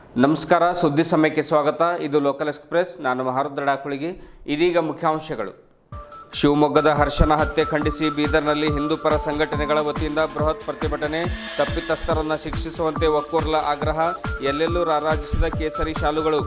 ನಮಸ್ಕಾರ ಸುದ್ದಿ ಸಮಯಕ್ಕೆ ಸ್ವಾಗತ ಇದು ಲೋಕಲ್ ಎಕ್ಸ್ಪ್ರೆಸ್ ನಾನು ಮಹಾರುದ್ರ ಡಾಕುಳಿಗೆ ಇದೀಗ ಮುಖ್ಯಾಂಶಗಳು ಶಿವಮೊಗ್ಗದ ಹರ್ಷನ ಹತ್ಯೆ ಖಂಡಿಸಿ ಬೀದರ್ನಲ್ಲಿ ಹಿಂದೂ ಪರ ಸಂಘಟನೆಗಳ ವತಿಯಿಂದ ಬೃಹತ್ ಪ್ರತಿಭಟನೆ ತಪ್ಪಿತಸ್ಥರನ್ನು ಶಿಕ್ಷಿಸುವಂತೆ ಒಕ್ಕೂರ್ಲ ಆಗ್ರಹ ಎಲ್ಲೆಲ್ಲೂ ರಾರಾಜಿಸಿದ ಕೇಸರಿ ಶಾಲುಗಳು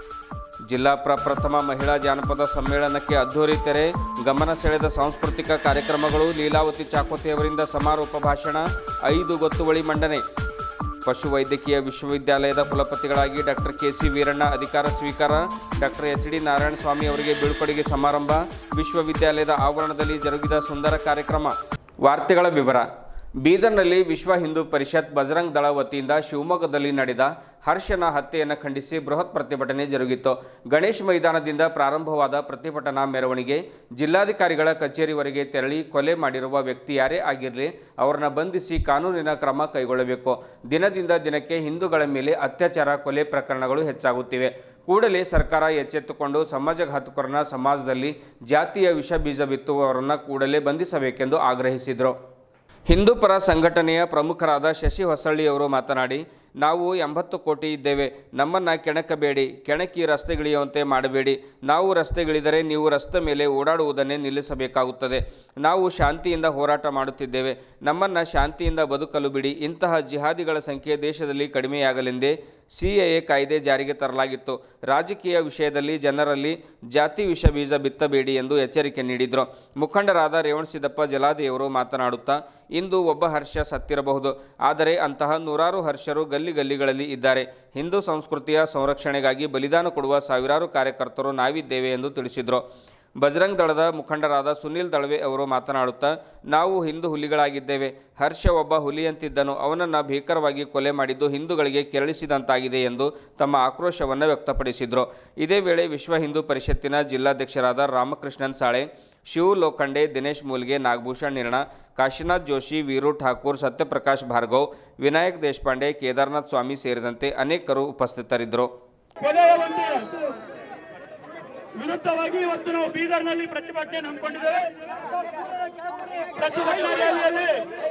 ಜಿಲ್ಲಾ ಪ್ರಪ್ರಥಮ ಮಹಿಳಾ ಜಾನಪದ ಸಮ್ಮೇಳನಕ್ಕೆ ಅದ್ಧೂರಿ ತೆರೆ ಗಮನ ಸೆಳೆದ ಸಾಂಸ್ಕೃತಿಕ ಕಾರ್ಯಕ್ರಮಗಳು ಲೀಲಾವತಿ ಚಾಕೋತಿಯವರಿಂದ ಸಮಾರೋಪ ಭಾಷಣ ಐದು ಗೊತ್ತುವಳಿ ಮಂಡನೆ ಪಶುವೈದ್ಯಕೀಯ ವಿಶ್ವವಿದ್ಯಾಲಯದ ಕುಲಪತಿಗಳಾಗಿ ಡಾಕ್ಟರ್ ಕೆ ಸಿ ವೀರಣ್ಣ ಅಧಿಕಾರ ಸ್ವೀಕಾರ ಡಾಕ್ಟರ್ ಎಚ್ ಡಿ ನಾರಾಯಣಸ್ವಾಮಿ ಅವರಿಗೆ ಬೀಳ್ಕೊಡುಗೆ ಸಮಾರಂಭ ವಿಶ್ವವಿದ್ಯಾಲಯದ ಆವರಣದಲ್ಲಿ ಜರುಗಿದ ಸುಂದರ ಕಾರ್ಯಕ್ರಮ ವಾರ್ತೆಗಳ ವಿವರ ಬೀದರ್ನಲ್ಲಿ ವಿಶ್ವ ಹಿಂದೂ ಪರಿಷತ್ ಬಜರಂಗ್ ದಳ ವತಿಯಿಂದ ಶಿವಮೊಗ್ಗದಲ್ಲಿ ನಡೆದ ಹರ್ಷನ ಹತ್ಯೆಯನ್ನು ಖಂಡಿಸಿ ಬೃಹತ್ ಪ್ರತಿಭಟನೆ ಜರುಗಿತ್ತು ಗಣೇಶ್ ಮೈದಾನದಿಂದ ಪ್ರಾರಂಭವಾದ ಪ್ರತಿಭಟನಾ ಮೆರವಣಿಗೆ ಜಿಲ್ಲಾಧಿಕಾರಿಗಳ ಕಚೇರಿವರೆಗೆ ತೆರಳಿ ಕೊಲೆ ಮಾಡಿರುವ ವ್ಯಕ್ತಿ ಯಾರೇ ಆಗಿರಲಿ ಅವರನ್ನ ಬಂಧಿಸಿ ಕಾನೂನಿನ ಕ್ರಮ ಕೈಗೊಳ್ಳಬೇಕು ದಿನದಿಂದ ದಿನಕ್ಕೆ ಹಿಂದೂಗಳ ಮೇಲೆ ಅತ್ಯಾಚಾರ ಕೊಲೆ ಪ್ರಕರಣಗಳು ಹೆಚ್ಚಾಗುತ್ತಿವೆ ಕೂಡಲೇ ಸರ್ಕಾರ ಎಚ್ಚೆತ್ತುಕೊಂಡು ಸಮಾಜಘಾತುಕರನ್ನ ಸಮಾಜದಲ್ಲಿ ಜಾತಿಯ ವಿಷ ಬೀಜ ಬಿತ್ತುವವರನ್ನು ಕೂಡಲೇ ಬಂಧಿಸಬೇಕೆಂದು ಆಗ್ರಹಿಸಿದರು ಹಿಂದೂ ಪರ ಸಂಘಟನೆಯ ಪ್ರಮುಖರಾದ ಶಶಿ ಹೊಸಳ್ಳಿಯವರು ಮಾತನಾಡಿ ನಾವು ಎಂಬತ್ತು ಕೋಟಿ ಇದ್ದೇವೆ ನಮ್ಮನ್ನು ಕೆಣಕಬೇಡಿ ಕೆಣಕಿ ರಸ್ತೆಗಿಳಿಯುವಂತೆ ಮಾಡಬೇಡಿ ನಾವು ರಸ್ತೆಗಿಳಿದರೆ ನೀವು ರಸ್ತೆ ಮೇಲೆ ಓಡಾಡುವುದನ್ನೇ ನಿಲ್ಲಿಸಬೇಕಾಗುತ್ತದೆ ನಾವು ಶಾಂತಿಯಿಂದ ಹೋರಾಟ ಮಾಡುತ್ತಿದ್ದೇವೆ ನಮ್ಮನ್ನು ಶಾಂತಿಯಿಂದ ಬದುಕಲು ಬಿಡಿ ಇಂತಹ ಜಿಹಾದಿಗಳ ಸಂಖ್ಯೆ ದೇಶದಲ್ಲಿ ಕಡಿಮೆಯಾಗಲೆಂದೇ ಸಿಎಎ ಕಾಯ್ದೆ ಜಾರಿಗೆ ತರಲಾಗಿತ್ತು ರಾಜಕೀಯ ವಿಷಯದಲ್ಲಿ ಜನರಲ್ಲಿ ಜಾತಿ ವಿಷ ಬೀಜ ಬಿತ್ತಬೇಡಿ ಎಂದು ಎಚ್ಚರಿಕೆ ನೀಡಿದರು ಮುಖಂಡರಾದ ರೇವಣಸಿದ್ದಪ್ಪ ಜಲಾದಿಯವರು ಮಾತನಾಡುತ್ತಾ ಇಂದು ಒಬ್ಬ ಹರ್ಷ ಸತ್ತಿರಬಹುದು ಆದರೆ ಅಂತಹ ನೂರಾರು ಹರ್ಷರು ಗಲ್ಲಿ ಗಲ್ಲಿಗಳಲ್ಲಿ ಇದ್ದಾರೆ ಹಿಂದೂ ಸಂಸ್ಕೃತಿಯ ಸಂರಕ್ಷಣೆಗಾಗಿ ಬಲಿದಾನ ಕೊಡುವ ಸಾವಿರಾರು ಕಾರ್ಯಕರ್ತರು ನಾವಿದ್ದೇವೆ ಎಂದು ತಿಳಿಸಿದರು ಬಜರಂಗ್ ದಳದ ಮುಖಂಡರಾದ ಸುನಿಲ್ ದಳವೆ ಅವರು ಮಾತನಾಡುತ್ತಾ ನಾವು ಹಿಂದೂ ಹುಲಿಗಳಾಗಿದ್ದೇವೆ ಹರ್ಷ ಒಬ್ಬ ಹುಲಿಯಂತಿದ್ದನು ಅವನನ್ನು ಭೀಕರವಾಗಿ ಕೊಲೆ ಮಾಡಿದ್ದು ಹಿಂದೂಗಳಿಗೆ ಕೆರಳಿಸಿದಂತಾಗಿದೆ ಎಂದು ತಮ್ಮ ಆಕ್ರೋಶವನ್ನು ವ್ಯಕ್ತಪಡಿಸಿದರು ಇದೇ ವೇಳೆ ವಿಶ್ವ ಹಿಂದೂ ಪರಿಷತ್ತಿನ ಜಿಲ್ಲಾಧ್ಯಕ್ಷರಾದ ರಾಮಕೃಷ್ಣನ್ ಸಾಳೆ ಶಿವ್ ಲೋಖಂಡೆ ದಿನೇಶ್ ಮೂಲ್ಗೆ ನಾಗಭೂಷಣ್ ನಿರ್ಣ ಕಾಶಿನಾಥ್ ಜೋಶಿ ವೀರು ಠಾಕೂರ್ ಸತ್ಯಪ್ರಕಾಶ್ ಭಾರ್ಗವ್ ವಿನಾಯಕ್ ದೇಶಪಾಂಡೆ ಕೇದಾರ್ನಾಥ್ ಸ್ವಾಮಿ ಸೇರಿದಂತೆ ಅನೇಕರು ಉಪಸ್ಥಿತರಿದ್ದರು ಕೊಲೆಯ ಒಂದು ವಿರುದ್ಧವಾಗಿ ಇವತ್ತು ನಾವು ಬೀದರ್ನಲ್ಲಿ ಪ್ರತಿಭಟನೆ ಹಮ್ಮಿಕೊಂಡಿದ್ದೇವೆ ಪ್ರತಿಭಟನಾ ರ್ಯಾಲಿಯಲ್ಲಿ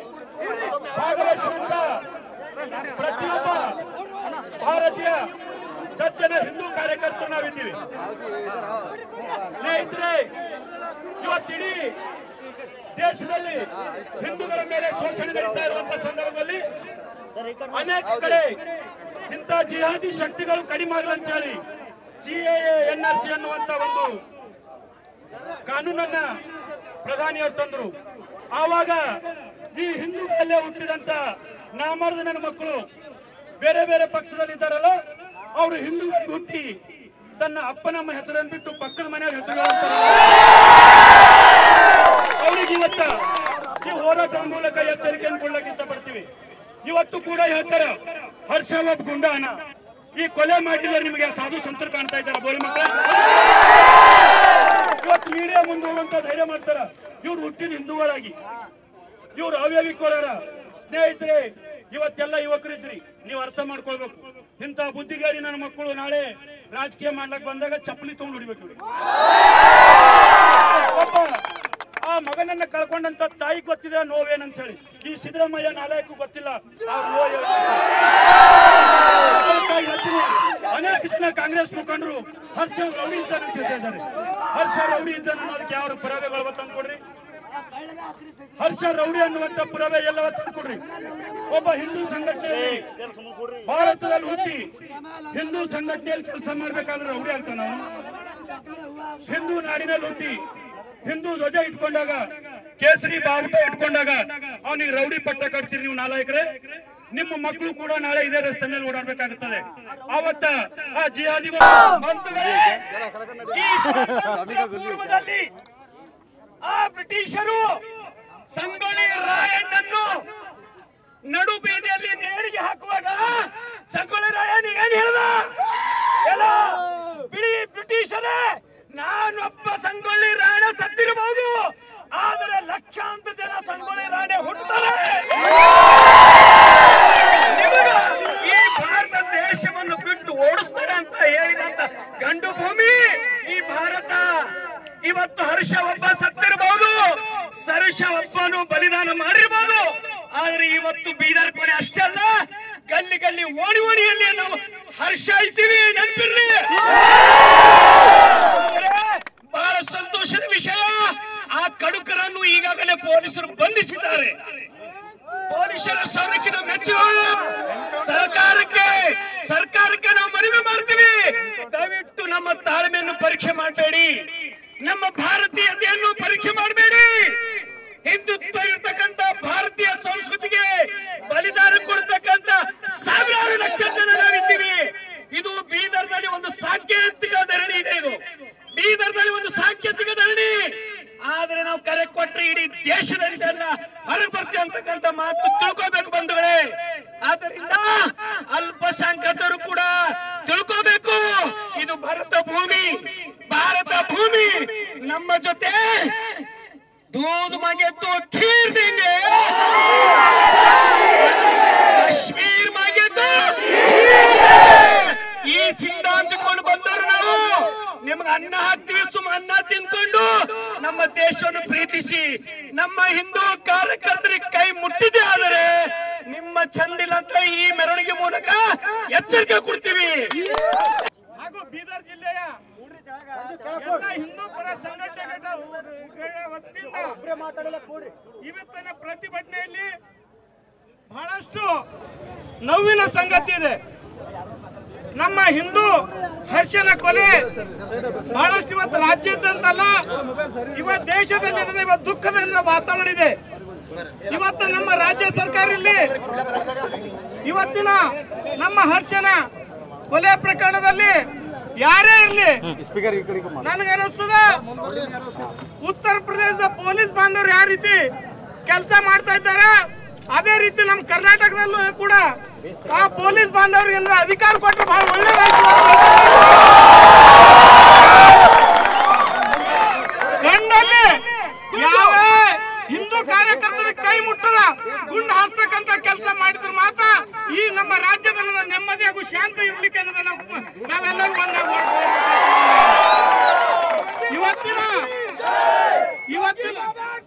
ಭಾಗವಹಿಸುವಂತ ಪ್ರತಿಯೊಬ್ಬ ಭಾರತೀಯ ಸಜ್ಜನ ಹಿಂದೂ ಕಾರ್ಯಕರ್ತರು ನಾವಿದ್ದೀವಿ ಸ್ನೇಹಿತರೆ ಇವತ್ತಿಡೀ ದೇಶದಲ್ಲಿ ಹಿಂದೂಗಳ ಮೇಲೆ ಶೋಷಣೆ ನಡೀತಾ ಇರುವಂತ ಸಂದರ್ಭದಲ್ಲಿ ಅನೇಕ ಕಡೆ ಇಂಥ ಜಿಹಾದಿ ಶಕ್ತಿಗಳು ಕಡಿಮೆ ಆಗಲಂತ ಹೇಳಿ ಸಿಎಎ ಎನ್ಆರ್ಸಿ ಅನ್ನುವಂತ ಒಂದು ಕಾನೂನನ್ನ ಪ್ರಧಾನಿಯವರು ತಂದ್ರು ಆವಾಗ ಈ ಹಿಂದೂಗಳಲ್ಲೇ ಹುಟ್ಟಿದಂತ ನಾಮರ್ದ ನನ್ನ ಮಕ್ಕಳು ಬೇರೆ ಬೇರೆ ಪಕ್ಷದಲ್ಲಿದ್ದಾರಲ್ಲ ಅವರು ಹಿಂದೂಗಳಿಗೆ ಹುಟ್ಟಿ ತನ್ನ ಅಪ್ಪನಮ್ಮ ಹೆಸರನ್ನು ಬಿಟ್ಟು ಪಕ್ಕದ ಮನೆಯವ್ರ ಹೆಸರು ಅವರಿಗೆ ಇವತ್ತ ಈ ಹೋರಾಟದ ಮೂಲಕ ಎಚ್ಚರಿಕೆಯನ್ನು ಕೊಡ್ಲಕ್ಕೆ ಇಷ್ಟಪಡ್ತೀವಿ ಇವತ್ತು ಕೂಡ ಹೇಳ್ತಾರ ಹರ್ಷ ಒಬ್ಬ ಗುಂಡಾನ ಈ ಕೊಲೆ ಮಾಡಿದ್ರೆ ನಿಮಗೆ ಸಾಧು ಸಂತರು ಕಾಣ್ತಾ ಇದ್ದಾರೆ ಬೋಳಿ ಮಕ್ಕಳ ಇವತ್ತು ಮೀಡಿಯಾ ಮುಂದೆ ಹೋಗುವಂತ ಧೈರ್ಯ ಮಾಡ್ತಾರ ಇವ್ರು ಹುಟ್ಟಿದ ಹಿಂದೂಗಳಾಗಿ ಇವ್ರು ಅವ್ಯವಿಕೊಳ್ಳಾರ ಸ್ನೇಹಿತರೆ ಇವತ್ತೆಲ್ಲ ಯುವಕರಿದ್ರಿ ನೀವು ಅರ್ಥ ಮಾಡ್ಕೊಳ್ಬೇಕು ಇಂಥ ಬುದ್ಧಿಗಾರಿ ನನ್ನ ಮಕ್ಕಳು ನಾಳೆ ರಾಜಕೀಯ ಮಾಡ್ಲಕ್ ಬಂದಾಗ ಚಪ್ಪಲಿ ತಗೊಂಡು ಹೊಡಿಬೇಕು ಇವ್ರಿಗೆ ಒಬ್ಬ ಆ ಮಗನನ್ನ ಕಳ್ಕೊಂಡಂತ ತಾಯಿ ಗೊತ್ತಿದೆ ನೋವೇನಂತ ಹೇಳಿ ಈ ಸಿದ್ದರಾಮಯ್ಯ ನಾಲಾಯಕ್ಕೂ ಗೊತ್ತಿಲ್ಲ ಆ ನೋವು ಏನು. ಅದಕ್ಕಾಗಿ ಹೇಳ್ತೀನಿ, ಅನೇಕ ಜನ ಕಾಂಗ್ರೆಸ್ ಮುಖಂಡರು ಹರ್ಷ ರೌಡಿ ಇದ್ದಾನೆ ಅಂತ ಹೇಳ್ತಾ ಇದ್ದಾರೆ ಹರ್ಷ ರೌಡಿ ಇದ್ದಾನೆ ಅನ್ನೋದಕ್ಕೆ ಯಾವ ಪುರಾವೆಗಳು ತಂದ್ಕೊಡ್ರಿ ಹರ್ಷ ರೌಡಿ ಅನ್ನುವಂತ ಪುರಾವೆ ಎಲ್ಲವ ತಂದ್ಕೊಡ್ರಿ ಒಬ್ಬ ಹಿಂದೂ ಸಂಘಟನೆಯಲ್ಲಿ ಭಾರತದಲ್ಲಿ ಹುಟ್ಟಿ ಹಿಂದೂ ಸಂಘಟನೆಯಲ್ಲಿ ಕೆಲಸ ಮಾಡ್ಬೇಕಾದ್ರೆ ರೌಡಿ ಆಗ್ತಾನ ಅವನು ಹಿಂದೂ ನಾಡಿನಲ್ಲಿ ಹುಟ್ಟಿ ಹಿಂದೂ ಧ್ವಜ ಇಟ್ಕೊಂಡಾಗ ಕೇಸರಿ ಬಾವುಟ ಇಟ್ಕೊಂಡಾಗ ಅವನಿಗೆ ರೌಡಿ ಪಟ್ಟ ಕಟ್ತೀರಿ ನೀವು ನಾಲಾಯಕರೇ ನಿಮ್ಮ ಮಕ್ಕಳು ಕೂಡ ನಾಳೆ ಇದೇ ರಸ್ತೆ ಮೇಲೆ ಓಡಾಡ್ಬೇಕಾಗುತ್ತದೆ ಅವತ್ತ ಆ ಜಿಹಾದಿಗಳು ಬಂಧುಗಳೇ, ಈ ಸ್ವಾತಂತ್ರ್ಯ ಪೂರ್ವದಲ್ಲಿ ಆ ಬ್ರಿಟಿಷರು ಸಂಗೊಳ್ಳಿ ರಾಯಣ್ಣನ್ನು ನಡು ಬೀದಿಯಲ್ಲಿ ನೇಣಿಗೆ ಹಾಕುವಾಗ ಸಂಗೊಳ್ಳಿ ರಾಯಣ್ಣ ಏನ್ ಹೇಳ್ದ ಎಲ್ಲ ಬಿಡಿ ಬ್ರಿಟಿಷರೇ ನಾನೊಬ್ಬ ಸಂಗೊಳ್ಳಿ ರಾಯಣ್ಣ ಸತ್ತಿರಬಹುದು ಆದರೆ ಲಕ್ಷಾಂತರ ಜನ ಸಂಗೊಳ್ಳಿ ರಾಯಣ್ಣ ಹುಟ್ಟುತ್ತಾರೆ ನಿಮಗ ಈ ಭಾರತ ದೇಶವನ್ನು ಬಿಟ್ಟು ಓಡಿಸ್ತಾರೆ ಅಂತ ಹೇಳಿದಂತ ಗಂಡು ಭೂಮಿ ಈ ಭಾರತ ಇವತ್ತು ಹರ್ಷ ಒಬ್ಬ ಸತ್ತಿರಬಹುದು ಸರ್ಷ ಒಬ್ಬನು ಬಲಿದಾನ ಮಾಡಿರಬಹುದು ಆದ್ರೆ ಇವತ್ತು ಬೀದರ್ ಕೊನೆ ಅಷ್ಟೇ ಅಲ್ಲ ಗಲ್ಲಿ ಗಲ್ಲಿ ಓಡಿ ಓಡಿಯಲ್ಲಿ ನಾವು ಹರ್ಷ ಇದ್ದೀವಿ ನೆನಪಿರ್ಲಿ ಆದರೆ ಬಹಳ ಸಂತೋಷದ ವಿಷಯ ಆ ಕಡುಕರನ್ನು ಈಗಾಗಲೇ ಪೊಲೀಸರು ಬಂಧಿಸಿದ್ದಾರೆ ಪೊಲೀಸರ ಸೌರಕ್ಕೆ ನಾವು ಮೆಚ್ಚುವ ಸರ್ಕಾರಕ್ಕೆ ಸರ್ಕಾರಕ್ಕೆ ನಾವು ಮನವಿ ಮಾಡ್ತೀವಿ ದಯವಿಟ್ಟು ನಮ್ಮ ತಾಳ್ಮೆಯನ್ನು ಪರೀಕ್ಷೆ ಮಾಡಬೇಡಿ ನಮ್ಮ ಭಾರತೀಯತೆಯನ್ನು ಪರೀಕ್ಷೆ ಮಾಡಬೇಡಿ ಹಿಂದುತ್ವ ಇರತಕ್ಕಂತ ಭಾರತೀಯ ಸಂಸ್ಕೃತಿಗೆ ಬಲಿದಾನ ಕೊಡ್ತಕ್ಕಂತ ಸಾವಿರಾರು ಲಕ್ಷ ಜನ ನಾವಿದ್ದೀವಿ ಇದು ಬೀದರ್ನಲ್ಲಿ ಒಂದು ಸಾಂಕೇತಿಕ ಧರಣಿ ಇದೆ ಇದು ಬೀದರ್ನಲ್ಲಿ ಒಂದು ಸಾಂಕೇತಿಕ ಧರಣಿ ಆದ್ರೆ ನಾವು ಕರೆ ಕೊಟ್ರೆ ಇಡೀ ದೇಶದಂತೆಲ್ಲ ಹೊರಗೆ ಬರ್ತೀವಿ ಅಂತಕ್ಕಂಥ ಮಾತು ತಿಳ್ಕೋಬೇಕು ಬಂಧುಗಳೇ ಆದ್ದರಿಂದ ಅಲ್ಪಸಂಖ್ಯಾತರು ಕೂಡ ತಿಳ್ಕೋಬೇಕು ಇದು ಭಾರತ ಭೂಮಿ ಭಾರತ ಭೂಮಿ ನಮ್ಮ ಜೊತೆ दूध मांगे तो खीर देंगे कश्मीर मांगे तो ಈ ಸಿದ್ಧಾಂತಕೊಂಡು ಬಂದರು ನಾವು ನಿಮ್ಗೆ ಅನ್ನ ಹಾಕ್ತಿವಿ ಸುಮ್ಮ ಅನ್ನ ತಿನ್ಕೊಂಡು ನಮ್ಮ ದೇಶವನ್ನು ಪ್ರೀತಿಸಿ ನಮ್ಮ ಹಿಂದೂ ಕಾರ್ಯಕರ್ತರಿಗೆ ಕೈ ಮುಟ್ಟಿದೆ ಆದರೆ ನಿಮ್ಮ ಚಂದಿಲ್ಲ ಅಂತ ಈ ಮೆರವಣಿಗೆ ಮೂಲಕ ಎಚ್ಚರಿಕೆ ಕೊಡ್ತೀವಿ ಹಾಗೂ ಬೀದರ್ ಜಿಲ್ಲೆಯ ಎಲ್ಲ ಹಿಂದೂ ಪರ ಸಂಘಟನೆಗಳ ವತಿಯಿಂದ ಇವತ್ತಿನ ಪ್ರತಿಭಟನೆಯಲ್ಲಿ ಬಹಳಷ್ಟು ನೋವಿನ ಸಂಗತಿ ಇದೆ ನಮ್ಮ ಹಿಂದೂ ಹರ್ಷನ ಕೊಲೆ ಬಹಳಷ್ಟು ಇವತ್ತು ರಾಜ್ಯದಂತಲ್ಲ ಇವತ್ತು ದೇಶದಲ್ಲಿ ನಡೆದ ಇವತ್ತು ದುಃಖದ ವಾತಾವರಣ ಇದೆ ಇವತ್ತು ನಮ್ಮ ರಾಜ್ಯ ಸರ್ಕಾರ ಇಲ್ಲಿ ಇವತ್ತಿನ ನಮ್ಮ ಹರ್ಷನ ಕೊಲೆ ಪ್ರಕರಣದಲ್ಲಿ ಯಾರೇ ಇರಲಿ ನನಗನ್ನಿಸ್ತದ ಉತ್ತರ ಪ್ರದೇಶದ ಪೊಲೀಸ್ ಬಾಂಧವರು ಯಾವ ರೀತಿ ಕೆಲಸ ಮಾಡ್ತಾ ಇದ್ದಾರೆ ಅದೇ ರೀತಿ ನಮ್ಮ ಕರ್ನಾಟಕದಲ್ಲೂ ಕೂಡ ಆ ಪೊಲೀಸ್ ಬಾಂಧವರಿಗೆ ಏನಾದ್ರು ಅಧಿಕಾರ ಕೊಟ್ಟರೆ ಬಹಳ ಒಳ್ಳೇದಾಯ್ತು ಗಂಡಲ್ಲಿ ಯಾವ ಹಿಂದೂ ಕಾರ್ಯಕರ್ತರಿಗೆ ಕೈ ಮುಟ್ಟದ ಗುಂಡು ಹಾಸ್ತಕ್ಕಂತ ಕೆಲಸ ಮಾಡಿದ್ರೆ ಮಾತ್ರ ಈ ನಮ್ಮ ರಾಜ್ಯದ ನೆಮ್ಮದಿ ಹಾಗೂ ಶಾಂತಿ ಇರ್ಲಿಕ್ಕೆ ಅನ್ನೋದು ನಾವು ನಾವೆಲ್ಲರೂ ಒಂದಾಗಿ ಇವತ್ತಿನ ಇವತ್ತಿನ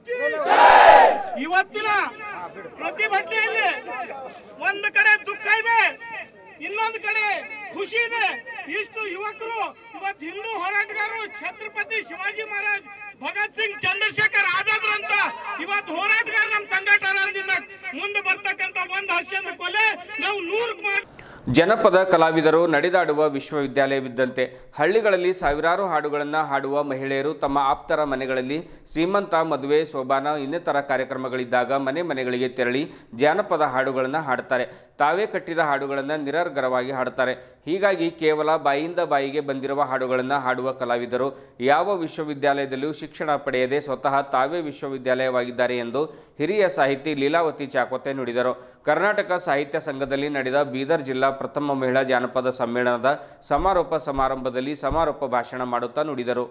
ಇವತ್ತಿನ ಪ್ರತಿಭಟನೆಯಲ್ಲಿ ಒಂದು ಕಡೆ ದುಃಖ ಇದೆ ಇನ್ನೊಂದು ಕಡೆ ಖುಷಿ ಇದೆ ಇಷ್ಟು ಯುವಕರು ಇವತ್ತು ಹಿಂದೂ ಹೋರಾಟಗಾರರು ಛತ್ರಪತಿ ಶಿವಾಜಿ ಮಹಾರಾಜ್ ಭಗತ್ ಸಿಂಗ್ ಚಂದ್ರಶೇಖರ್ ಆಜಾದ್ ಅಂತ ಇವತ್ತು ಹೋರಾಟಗಾರ ನಮ್ಮ ಸಂಘಟನೆಯಿಂದ ಮುಂದೆ ಬರ್ತಕ್ಕಂತ ಒಂದು ಹರ್ಷದ ಕೊಲೆ ನಾವು ನೂರು ಮಾಡಿ ಜನಪದ ಕಲಾವಿದರು ನಡೆದಾಡುವ ವಿಶ್ವವಿದ್ಯಾಲಯವಿದ್ದಂತೆ ಹಳ್ಳಿಗಳಲ್ಲಿ ಸಾವಿರಾರು ಹಾಡುಗಳನ್ನು ಹಾಡುವ ಮಹಿಳೆಯರು ತಮ್ಮ ಆಪ್ತರ ಮನೆಗಳಲ್ಲಿ ಶ್ರೀಮಂತ ಮದುವೆ ಸೋಬಾನ ಇನ್ನಿತರ ಕಾರ್ಯಕ್ರಮಗಳಿದ್ದಾಗ ಮನೆ ಮನೆಗಳಿಗೆ ತೆರಳಿ ಜಾನಪದ ಹಾಡುಗಳನ್ನು ಹಾಡ್ತಾರೆ ತಾವೇ ಕಟ್ಟಿದ ಹಾಡುಗಳನ್ನು ನಿರರ್ಗರವಾಗಿ ಹಾಡುತ್ತಾರೆ ಹೀಗಾಗಿ ಕೇವಲ ಬಾಯಿಂದ ಬಾಯಿಗೆ ಬಂದಿರುವ ಹಾಡುಗಳನ್ನು ಹಾಡುವ ಕಲಾವಿದರು ಯಾವ ವಿಶ್ವವಿದ್ಯಾಲಯದಲ್ಲೂ ಶಿಕ್ಷಣ ಪಡೆಯದೆ ಸ್ವತಃ ತಾವೇ ವಿಶ್ವವಿದ್ಯಾಲಯವಾಗಿದ್ದಾರೆ ಎಂದು ಹಿರಿಯ ಸಾಹಿತಿ ಲೀಲಾವತಿ ಚಾಕೋತೆ ನುಡಿದರು ಕರ್ನಾಟಕ ಸಾಹಿತ್ಯ ಸಂಘದಲ್ಲಿ ನಡೆದ ಬೀದರ್ ಜಿಲ್ಲಾ ಪ್ರಥಮ ಮಹಿಳಾ ಜಾನಪದ ಸಮ್ಮೇಳನದ ಸಮಾರೋಪ ಸಮಾರಂಭದಲ್ಲಿ ಸಮಾರೋಪ ಭಾಷಣ ಮಾಡುತ್ತಾ ನುಡಿದರು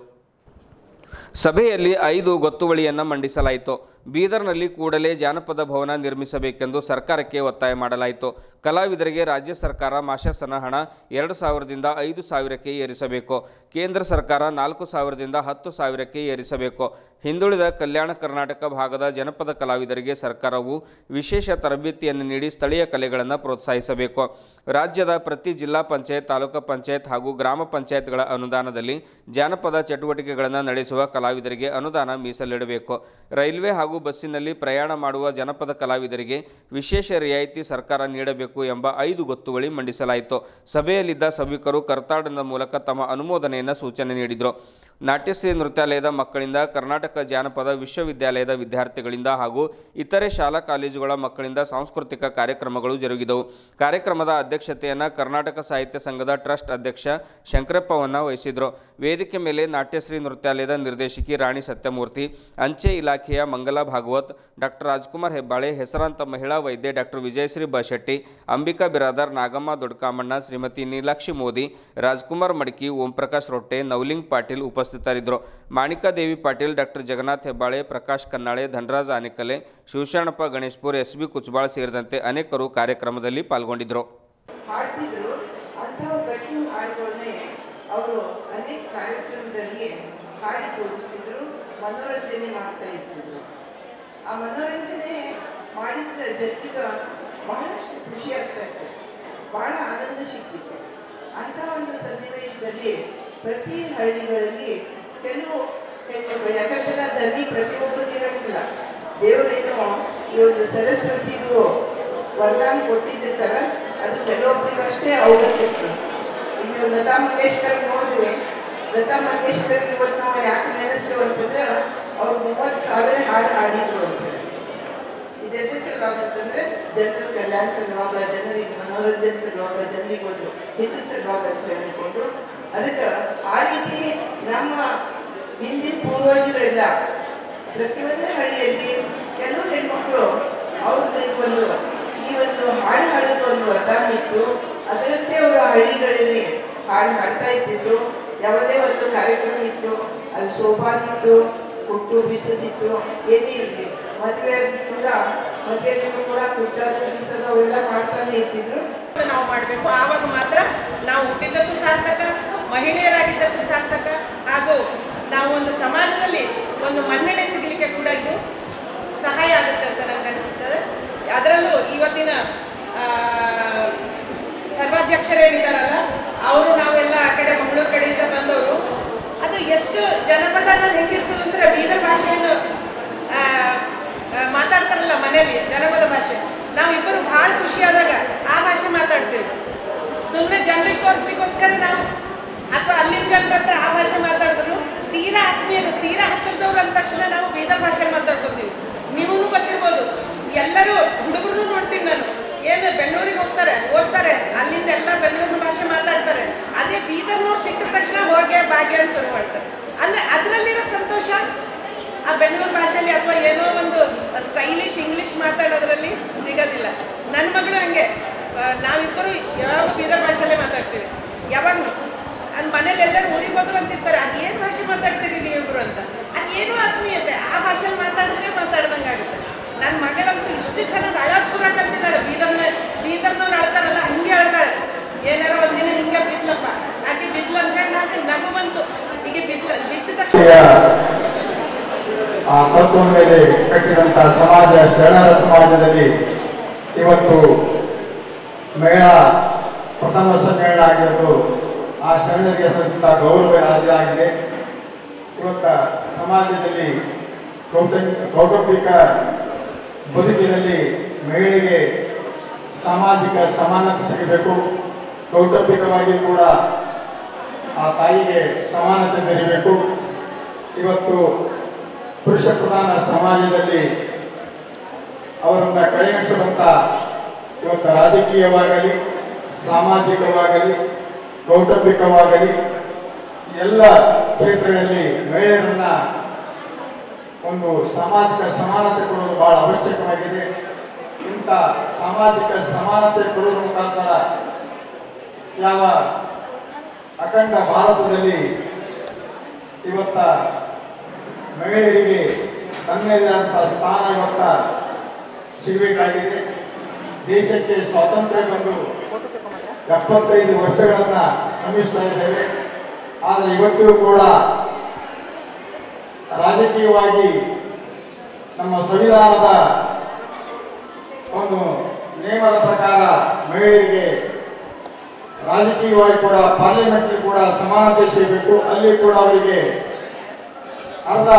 ಸಭೆಯಲ್ಲಿ ಐದು ಗೊತ್ತುವಳಿಯನ್ನು ಮಂಡಿಸಲಾಯಿತು ಬೀದರ್ನಲ್ಲಿ ಕೂಡಲೇ ಜಾನಪದ ಭವನ ನಿರ್ಮಿಸಬೇಕೆಂದು ಸರ್ಕಾರಕ್ಕೆ ಒತ್ತಾಯ ಮಾಡಲಾಯಿತು ಕಲಾವಿದರಿಗೆ ರಾಜ್ಯ ಸರ್ಕಾರ ಮಾಶಾಸನ ಹಣ ಎರಡು ಸಾವಿರದಿಂದ ಐದು ಸಾವಿರಕ್ಕೆ ಏರಿಸಬೇಕು ಕೇಂದ್ರ ಸರ್ಕಾರ ನಾಲ್ಕು ಸಾವಿರದಿಂದ ಹತ್ತು ಸಾವಿರಕ್ಕೆ ಏರಿಸಬೇಕು ಹಿಂದುಳಿದ ಕಲ್ಯಾಣ ಕರ್ನಾಟಕ ಭಾಗದ ಜನಪದ ಕಲಾವಿದರಿಗೆ ಸರ್ಕಾರವು ವಿಶೇಷ ತರಬೇತಿಯನ್ನು ನೀಡಿ ಸ್ಥಳೀಯ ಕಲೆಗಳನ್ನು ಪ್ರೋತ್ಸಾಹಿಸಬೇಕು ರಾಜ್ಯದ ಪ್ರತಿ ಜಿಲ್ಲಾ ಪಂಚಾಯತ್ ತಾಲೂಕು ಪಂಚಾಯತ್ ಹಾಗೂ ಗ್ರಾಮ ಪಂಚಾಯತ್ಗಳ ಅನುದಾನದಲ್ಲಿ ಜಾನಪದ ಚಟುವಟಿಕೆಗಳನ್ನು ನಡೆಸುವ ಕಲಾವಿದರಿಗೆ ಅನುದಾನ ಮೀಸಲಿಡಬೇಕು ರೈಲ್ವೆ ಹಾಗೂ ಬಸ್ಸಿನಲ್ಲಿ ಪ್ರಯಾಣ ಮಾಡುವ ಜನಪದ ಕಲಾವಿದರಿಗೆ ವಿಶೇಷ ರಿಯಾಯಿತಿ ಸರ್ಕಾರ ನೀಡಬೇಕು ಎಂಬ ಐದು ಗೊತ್ತುವಳಿ ಮಂಡಿಸಲಾಯಿತು ಸಭೆಯಲ್ಲಿದ್ದ ಸಭಿಕರು ಕರ್ತಾಡನದ ಮೂಲಕ ತಮ್ಮ ಅನುಮೋದನೆಯನ್ನು ಸೂಚನೆ ನೀಡಿದರು ನಾಟ್ಯಶ್ರೀ ನೃತ್ಯಾಲಯದ ಮಕ್ಕಳಿಂದ ಕರ್ನಾಟಕ ಜಾನಪದ ವಿಶ್ವವಿದ್ಯಾಲಯದ ವಿದ್ಯಾರ್ಥಿಗಳಿಂದ ಹಾಗೂ ಇತರೆ ಶಾಲಾ ಕಾಲೇಜುಗಳ ಮಕ್ಕಳಿಂದ ಸಾಂಸ್ಕೃತಿಕ ಕಾರ್ಯಕ್ರಮಗಳು ಜರುಗಿದವು ಕಾರ್ಯಕ್ರಮದ ಅಧ್ಯಕ್ಷತೆಯನ್ನು ಕರ್ನಾಟಕ ಸಾಹಿತ್ಯ ಸಂಘದ ಟ್ರಸ್ಟ್ ಅಧ್ಯಕ್ಷ ಶಂಕರಪ್ಪವನ್ನ ವಹಿಸಿದರು ವೇದಿಕೆ ಮೇಲೆ ನಾಟ್ಯಶ್ರೀ ನೃತ್ಯಾಲಯದ ನಿರ್ದೇಶಕಿ ರಾಣಿ ಸತ್ಯಮೂರ್ತಿ ಅಂಚೆ ಇಲಾಖೆಯ ಮಂಗಲಾ ಭಾಗವತ್ ಡಾಕ್ಟರ್ ರಾಜ್ಕುಮಾರ್ ಹೆಬ್ಬಾಳೆ ಹೆಸರಾಂತ ಮಹಿಳಾ ವೈದ್ಯೆ ಡಾಕ್ಟರ್ ವಿಜಯಶ್ರೀ ಬಶೆಟ್ಟಿ ಅಂಬಿಕಾ ಬಿರಾದರ್ ನಾಗಮ್ಮ ದೊಡ್ಕಾಮಣ್ಣ ಶ್ರೀಮತಿ ನೀಲಾಕ್ಷಿ ಮೋದಿ ರಾಜ್ಕುಮಾರ್ ಮಡ್ಕಿ ಓಂ ಪ್ರಕಾಶ್ ರೊಟ್ಟೆ ನವಲಿಂಗ್ ಪಾಟೀಲ್ ಉಪಸ್ಥಿತರಿದ್ದರು Manikadevi Patil doctor Jagannath Hebbale Prakash Kannale Dhanraj Anikale Shivasharanappa Ganeshpur S B Kuchbal ಸೇರಿದಂತೆ ಅನೇಕರು ಕಾರ್ಯಕ್ರಮದಲ್ಲಿ ಪಾಲ್ಗೊಂಡಿದ್ದರು ಹಾಡ್ತಿದ್ರು ಅಂತಹ ಗಟ್ಟಿ ಹಾಡುಗಳನ್ನೇ ಅವರು ಅನೇಕ ಕಾರ್ಯಕ್ರಮದಲ್ಲಿ ಹಾಡಿ ತೋರಿಸ್ತಿದ್ರು ಮನೋರಂಜನೆ ಮಾಡ್ತಾ ಇರ್ತಿದ್ರು ಆ ಮನೋರಂಜನೆ ಮಾಡಿದ್ರೆ ಜನರಿಗೆ ಬಹಳಷ್ಟು ಖುಷಿ ಆಗ್ತಾ ಇತ್ತು ಬಹಳ ಆನಂದ ಸಿಕ್ತಿತ್ತು ಅಂಥ ಒಂದು ಸನ್ನಿವೇಶದಲ್ಲಿ ಪ್ರತಿ ಹಳ್ಳಿಗಳಲ್ಲಿ ಕೆಲವು ಹೆಣ್ಣುಗಳು ಯಾಕಂದ್ರೆ ಆ ದನಿ ಪ್ರತಿಯೊಬ್ಬರಿಗೆ ಇರಂಗಿಲ್ಲ ದೇವರೇನು ಈ ಒಂದು ಸರಸ್ವತಿದು ವರದಾನ ಕೊಟ್ಟಿದ್ದಿರ್ತಾರ ಅದು ಕೆಲವೊಬ್ಬರಿಗೂ ಅಷ್ಟೇ ಅವಗತ್ತಿತ್ತು ಇನ್ನು ಲತಾ ಮಂಗೇಶ್ಕರ್ ನೋಡಿದ್ರೆ ಲತಾ ಮಂಗೇಶ್ಕರ್ ಇವತ್ತು ನಾವು ಯಾಕೆ ನೆನೆಸ್ತೇವೆ ಅಂತಂದ್ರೆ ಅವ್ರು ಮೂವತ್ತು ಸಾವಿರ ಹಾಡು ಹಾಡಿದ್ರು ಅಂತೇಳಿ ಇದೆದೇ ಸಲುವಾಗಂತಂದ್ರೆ ಜನರ ಕಲ್ಯಾಣ ಸಲುವಾಗ ಜನರಿಗೆ ಮನೋರಂಜನೆ ಸಲುವಾಗ ಜನರಿಗೆ ಒಂದು ಹಿತ ಸಲುವಾಗ ಅಂತ ಹೇಳಿ ಅನ್ಕೊಂಡು ಅದಕ್ಕೆ ಆ ರೀತಿ ನಮ್ಮ ಹಿಂದಿನ ಪೂರ್ವಜರು ಎಲ್ಲ ಪ್ರತಿಯೊಂದು ಹಳ್ಳಿಯಲ್ಲಿ ಕೆಲವು ಹೆಣ್ಮಕ್ಳು ಅವ್ರದ್ದು ಈ ಒಂದು ಈ ಒಂದು ಹಾಡು ಹಾಡೋದು ಒಂದು ವರದಾನ ಇತ್ತು ಅದರಂತೆ ಅವರು ಹಳ್ಳಿಗಳಲ್ಲಿ ಹಾಡು ಹಾಡ್ತಾ ಇದ್ದಿದ್ರು ಯಾವುದೇ ಒಂದು ಕಾರ್ಯಕ್ರಮ ಇತ್ತು ಅಲ್ಲಿ ಸೋಪಾನ ಇತ್ತು ಕುಟ್ಟು ಬೀಸೋದಿತ್ತು ಏನೇ ಇರಲಿ ಮದುವೆ ಕೂಡ ಮದುವೆಯಲ್ಲಿನೂ ಕೂಡ ಕುಟ್ಟೋದು ಬೀಸೋದು ಅವೆಲ್ಲ ಮಾಡ್ತಾನೆ ಇರ್ತಿದ್ರು ನಾವು ಮಾಡಬೇಕು ಆವಾಗ ಮಾತ್ರ ನಾವು ಹುಟ್ಟಿದ್ದಕ್ಕೂ ಸಾರ್ಥಕ ಮಹಿಳೆಯರಾಗಿದ್ದಕ್ಕೂ ಸಾರ್ಥಕ ಹಾಗೂ ನಾವು ಒಂದು ಸಮಾಜದಲ್ಲಿ ಒಂದು ಮನ್ನಣೆ ಸಿಗಲಿಕ್ಕೆ ಕೂಡ ಇದು ಸಹಾಯ ಆಗುತ್ತೆ ಅಂತ ನನಗೆ ಅನಿಸ್ತದೆ ಅದರಲ್ಲೂ ಇವತ್ತಿನ ಆ, ಸರ್ವಾಧ್ಯಕ್ಷರೇನಿದಾರಲ್ಲ ಅವರು ನಾವೆಲ್ಲ ಆ ಕಡೆ ಮಂಗಳೂರು ಕಡೆಯಿಂದ ಬಂದವರು ಅದು ಎಷ್ಟು ಜನಪದ ಅನ್ನೋದು ಹೆಂಗಿರ್ತದೆ ಅಂದ್ರೆ ಬೀದರ್ ಭಾಷೆಯನ್ನು ಆ, ಆ, ಮಾತಾಡ್ತಾರಲ್ಲ ಮನೆಯಲ್ಲಿ ಜನಪದ ಭಾಷೆ ನಾವಿಬ್ಬರು ಬಹಳ ಖುಷಿಯಾದಾಗ ಆ ಭಾಷೆ ಮಾತಾಡ್ತೀವಿ ಸುಮ್ಮನೆ ಜನರಿಗೆ ತೋರಿಸ್ಲಿಕ್ಕೋಸ್ಕರ ನಾವು ಅಥವಾ ಅಲ್ಲಿನ ಜನರ ಹತ್ರ ಆ ಭಾಷೆ ಮಾತಾಡಿದ್ರು ತೀರಾ ಆತ್ಮೀಯರು ತೀರಾ ಹತ್ತಿರದವ್ರು ಅಂದ ತಕ್ಷಣ ನಾವು ಬೀದರ್ ಭಾಷೆ ಮಾತಾಡ್ಕೊತೀವಿ ನಿಮಗೂ ಗೊತ್ತಿರ್ಬೋದು ಎಲ್ಲರೂ ಹುಡುಗರು ನೋಡ್ತೀನಿ ನಾನು ಏನು ಬೆಂಗಳೂರಿಗೆ ಹೋಗ್ತಾರೆ ಓದ್ತಾರೆ ಅಲ್ಲಿಂದ ಎಲ್ಲ ಬೆಂಗಳೂರು ಭಾಷೆ ಮಾತಾಡ್ತಾರೆ ಅದೇ ಬೀದರ್ನವ್ರು ಸಿಕ್ಕಿದ ತಕ್ಷಣ ಹೋಗಿ ಭಾಗ್ಯ ಅಂತ ಶುರು ಮಾಡ್ತಾರೆ ಅಂದ್ರೆ ಅದರಲ್ಲಿರೋ ಸಂತೋಷ ಆ ಬೆಂಗಳೂರು ಭಾಷೆಯಲ್ಲಿ ಅಥವಾ ಏನೋ ಒಂದು ಸ್ಟೈಲಿಶ್ ಇಂಗ್ಲಿಷ್ ಮಾತಾಡೋದ್ರಲ್ಲಿ ಸಿಗೋದಿಲ್ಲ ನನ್ನ ಮಗಳು ಹಂಗೆ ಆ, ನಾವಿಬ್ಬರು ಯಾವಾಗ ಬೀದರ್ ಭಾಷೆಯಲ್ಲೇ ಮಾತಾಡ್ತೀವಿ ಯಾವಾಗಲೂ ನನ್ನ ಮನೇಲಿ ಎಲ್ಲರೂ ಊರಿಗೆ ಹೋದ್ರು ಅಂತಿರ್ತಾರೆ ಅದೇನು ಭಾಷೆ ಮಾತಾಡ್ತೀರಿ ನೀವಿಬ್ರು ಅಂತ ಅದೇನು ಆತ್ಮೀಯತೆ ಆ ಭಾಷೆಯಲ್ಲಿ ಮಾತಾಡಿದ್ರೆ ಮಾತಾಡ್ದಂಗೆ ಆಗುತ್ತೆ ನನ್ನ ಮಗಳಂತೂ ಇಷ್ಟು ಚೆನ್ನಾಗಿ ಅಳೋದು ಪೂರ ಕಲ್ತಿದ್ದಾಳೆ ಬೀದರ್ನ ಬೀದರ್ನವ್ರು ಅಳ್ತಾರಲ್ಲ ಹಂಗೆ ಅಳ್ತಾಳೆ ಏನಾರ ಒಂದಿನ ಹಿಂಗೆ ಬಿದ್ಲಪ್ಪ ಆಕೆ ಬಿದ್ಲು ಅಂದ್ಕೊಂಡು ಆಕೆ ನಗು ಬಂತು ಈಗ ಬಿದ್ಲ ಬಿದ್ದ ತಕ್ಷಣ ಆ ತತ್ವದ ಮೇಲೆ ಕಟ್ಟಿದಂಥ ಸಮಾಜ ಶರಣರ ಸಮಾಜದಲ್ಲಿ ಇವತ್ತು ಮೇಳ ಪ್ರಥಮ ಸಮ್ಮೇಳನ ಆಗಿರೋದು ಆ ಶರಣರಿಗೆ ಸಲ್ಲಿಸಿದ ಗೌರವ ಆಗಿದೆ ಇವತ್ತ ಸಮಾಜದಲ್ಲಿ ಕೌಟುಂಬ ಕೌಟುಂಬಿಕ ಬದುಕಿನಲ್ಲಿ ಮಹಿಳೆಗೆ ಸಾಮಾಜಿಕ ಸಮಾನತೆ ಸಿಗಬೇಕು ಕೌಟುಂಬಿಕವಾಗಿ ಕೂಡ ಆ ತಾಯಿಗೆ ಸಮಾನತೆ ದೊರೆಯಬೇಕು ಇವತ್ತು ಪುರುಷ ಪ್ರಧಾನ ಸಮಾಜದಲ್ಲಿ ಅವರನ್ನ ಕಡೆಗಣಿಸುವಂತ ಇವತ್ತು ರಾಜಕೀಯವಾಗಲಿ ಸಾಮಾಜಿಕವಾಗಲಿ ಕೌಟುಂಬಿಕವಾಗಲಿ ಎಲ್ಲ ಕ್ಷೇತ್ರಗಳಲ್ಲಿ ಮಹಿಳೆಯರನ್ನ ಒಂದು ಸಾಮಾಜಿಕ ಸಮಾನತೆ ಕೊಡೋದು ಬಹಳ ಅವಶ್ಯಕವಾಗಿದೆ ಇಂಥ ಸಾಮಾಜಿಕ ಸಮಾನತೆ ಕೊಡೋದ್ರ ಮುಖಾಂತರ ಯಾವ ಅಖಂಡ ಭಾರತದಲ್ಲಿ ಇವತ್ತ ಮಹಿಳೆಯರಿಗೆ ತನ್ನದೇ ಆದಂಥ ಸ್ಥಾನ ಇವತ್ತ ಸಿಗಬೇಕಾಗಿದೆ ದೇಶಕ್ಕೆ ಸ್ವಾತಂತ್ರ್ಯ ಬಂದು ಎಪ್ಪತ್ತೈದು ವರ್ಷಗಳನ್ನ ಶ್ರಮಿಸ್ತಾ ಇದ್ದೇವೆ ಆದರೆ ಇವತ್ತಿಗೂ ಕೂಡ ರಾಜಕೀಯವಾಗಿ ನಮ್ಮ ಸಂವಿಧಾನದ ಒಂದು ನಿಯಮದ ಪ್ರಕಾರ ಮಹಿಳೆಯರಿಗೆ ರಾಜಕೀಯವಾಗಿ ಕೂಡ ಪಾರ್ಲಿಮೆಂಟ್ ಕೂಡ ಸಮಾನತೆ ಸಿಗಬೇಕು ಅಲ್ಲಿ ಕೂಡ ಅವರಿಗೆ ಅರ್ಧ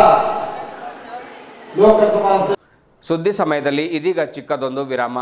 ಲೋಕಸಭಾ ಸ- ಸುದ್ದಿ ಸಮಯದಲ್ಲಿ ಇದೀಗ ಚಿಕ್ಕದೊಂದು ವಿರಾಮ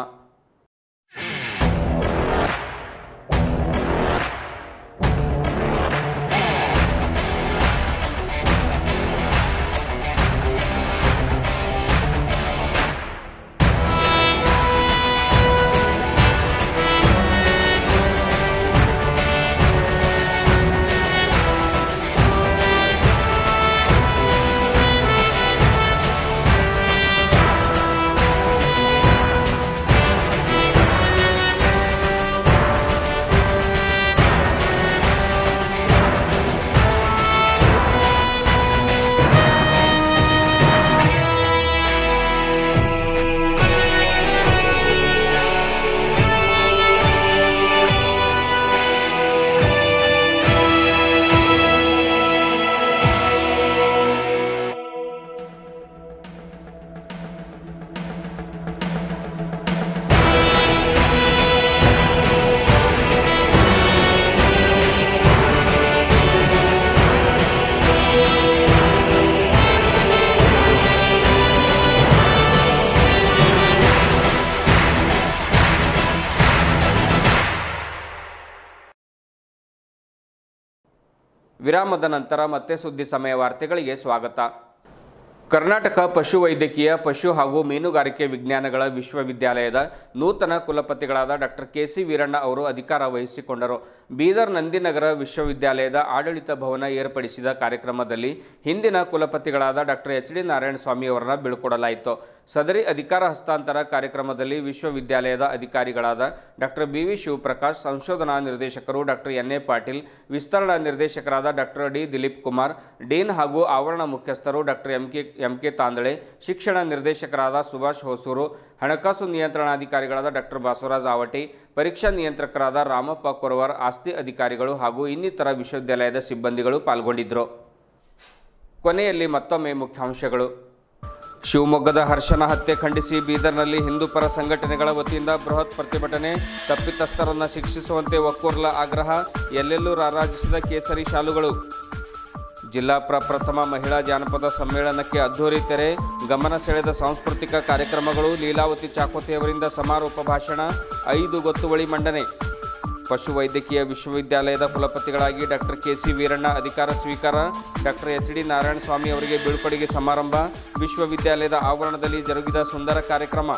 ವಿರಾಮದ ನಂತರ ಮತ್ತೆ ಸುದ್ದಿ ಸಮಯ ವಾರ್ತೆಗಳಿಗೆ ಸ್ವಾಗತ ಕರ್ನಾಟಕ ಪಶುವೈದ್ಯಕೀಯ ಪಶು ಹಾಗೂ ಮೀನುಗಾರಿಕೆ ವಿಜ್ಞಾನಗಳ ವಿಶ್ವವಿದ್ಯಾಲಯದ ನೂತನ ಕುಲಪತಿಗಳಾದ ಡಾಕ್ಟರ್ ಕೆ ಸಿ ವೀರಣ್ಣ ಅವರು ಅಧಿಕಾರ ವಹಿಸಿಕೊಂಡರು ಬೀದರ್ ನಂದಿನಗರ ವಿಶ್ವವಿದ್ಯಾಲಯದ ಆಡಳಿತ ಭವನ ಏರ್ಪಡಿಸಿದ ಕಾರ್ಯಕ್ರಮದಲ್ಲಿ ಹಿಂದಿನ ಕುಲಪತಿಗಳಾದ doctor H D Narayana Swamy ಅವರನ್ನ ಬೀಳ್ಕೊಡಲಾಯಿತು ಸದರಿ ಅಧಿಕಾರ ಹಸ್ತಾಂತರ ಕಾರ್ಯಕ್ರಮದಲ್ಲಿ ವಿಶ್ವವಿದ್ಯಾಲಯದ ಅಧಿಕಾರಿಗಳಾದ ಡಾಕ್ಟರ್ ಬಿ ವಿ ಶಿವಪ್ರಕಾಶ್ ಸಂಶೋಧನಾ ನಿರ್ದೇಶಕರು ಡಾಕ್ಟರ್ ಎನ್ ಎ ಪಾಟೀಲ್ ವಿಸ್ತರಣಾ ನಿರ್ದೇಶಕರಾದ doctor D Dilip Kumar dean ಹಾಗೂ ಆವರಣ ಮುಖ್ಯಸ್ಥರು doctor M K M K Tandale ಶಿಕ್ಷಣ ನಿರ್ದೇಶಕರಾದ ಸುಭಾಷ್ ಹೊಸೂರು ಹಣಕಾಸು ನಿಯಂತ್ರಣಾಧಿಕಾರಿಗಳಾದ ಡಾಕ್ಟರ್ ಬಸವರಾಜ್ ಆವಟಿ ಪರೀಕ್ಷಾ ನಿಯಂತ್ರಕರಾದ ರಾಮಪ್ಪ ಕೊರವರ್ ಆಸ್ತಿ ಅಧಿಕಾರಿಗಳು ಹಾಗೂ ಇನ್ನಿತರ ವಿಶ್ವವಿದ್ಯಾಲಯದ ಸಿಬ್ಬಂದಿಗಳು ಪಾಲ್ಗೊಂಡಿದ್ದರು ಕೊನೆಯಲ್ಲಿ ಮತ್ತೊಮ್ಮೆ ಮುಖ್ಯಾಂಶಗಳು ಶಿವಮೊಗ್ಗದ ಹರ್ಷನ ಹತ್ಯೆ ಖಂಡಿಸಿ ಬೀದರ್ನಲ್ಲಿ ಹಿಂದೂ ಪರ ಸಂಘಟನೆಗಳ ವತಿಯಿಂದ ಬೃಹತ್ ಪ್ರತಿಭಟನೆ ತಪ್ಪಿತಸ್ಥರನ್ನು ಶಿಕ್ಷಿಸುವಂತೆ ಒಕ್ಕೂರ್ಲ ಆಗ್ರಹ ಎಲ್ಲೆಲ್ಲೂ ರಾರಾಜಿಸಿದ ಕೇಸರಿ ಶಾಲುಗಳು ಜಿಲ್ಲಾ ಪ್ರಪ್ರಥಮ ಮಹಿಳಾ ಜಾನಪದ ಸಮ್ಮೇಳನಕ್ಕೆ ಅದ್ಧೂರಿ ತೆರೆ ಗಮನ ಸೆಳೆದ ಸಾಂಸ್ಕೃತಿಕ ಕಾರ್ಯಕ್ರಮಗಳು ಲೀಲಾವತಿ ಚಾಕೋತಿಯವರಿಂದ ಸಮಾರೋಪ ಭಾಷಣ ಐದು ಗೊತ್ತುವಳಿ ಮಂಡನೆ ಪಶುವೈದ್ಯಕೀಯ ವಿಶ್ವವಿದ್ಯಾಲಯದ ಕುಲಪತಿಗಳಾಗಿ ಡಾಕ್ಟರ್ ಕೆ ಸಿ ವೀರಣ್ಣ ಅಧಿಕಾರ ಸ್ವೀಕಾರ doctor H D Narayana Swamy ಅವರಿಗೆ ಬೀಳ್ಕೊಡುಗೆ ಸಮಾರಂಭ ವಿಶ್ವವಿದ್ಯಾಲಯದ ಆವರಣದಲ್ಲಿ ಜರುಗಿದ ಸುಂದರ ಕಾರ್ಯಕ್ರಮ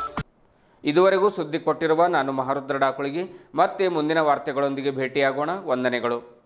ಇದುವರೆಗೂ ಸುದ್ದಿ ಕೊಟ್ಟಿರುವ ನಾನು ಮಹಾರುದ್ರ ಡಾಕುಳಿಗಿ ಮತ್ತೆ ಮುಂದಿನ ವಾರ್ತೆಗಳೊಂದಿಗೆ ಭೇಟಿಯಾಗೋಣ ವಂದನೆಗಳು